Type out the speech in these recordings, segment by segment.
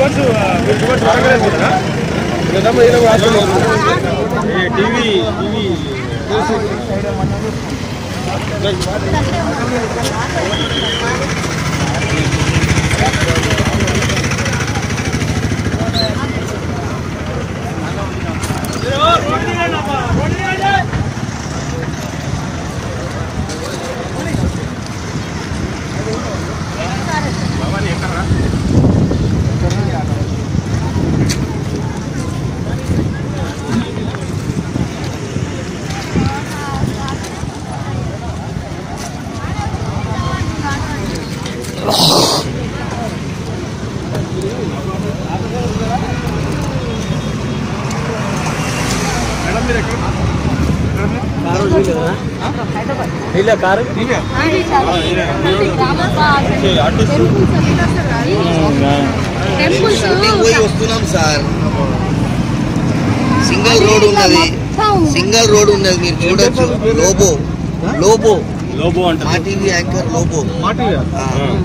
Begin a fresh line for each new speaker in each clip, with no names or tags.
Reverse మీరు reverse Warangal వెళ్ళిపోతారా కదమ్మా ఇలా రాసుకున్నారు టీవీ టీవీ మేడం మీరు ఎక్కడ
ఇలా కారు
టెంపుల్స్ పోయి వస్తున్నాం సార్ సింగల్ రోడ్ ఉన్నది సింగల్ రోడ్ ఉన్నది మీరు చూడొచ్చు లోబో లోబో
లోబో అంట
మా టీవీ యాంకర్ లోబో
మాటిగా
ఆ.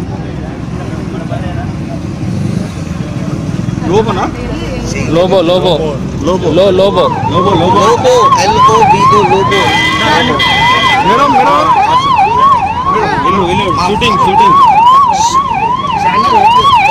లోబోనా
సి-
లోబో లోబో
లోబో
లో Lobo
Lobo Lobo
Lobo L O B O Lobo
madam madam వెళ్ళు వెళ్ళు షూటింగ్ షూటింగ్
ఛానల్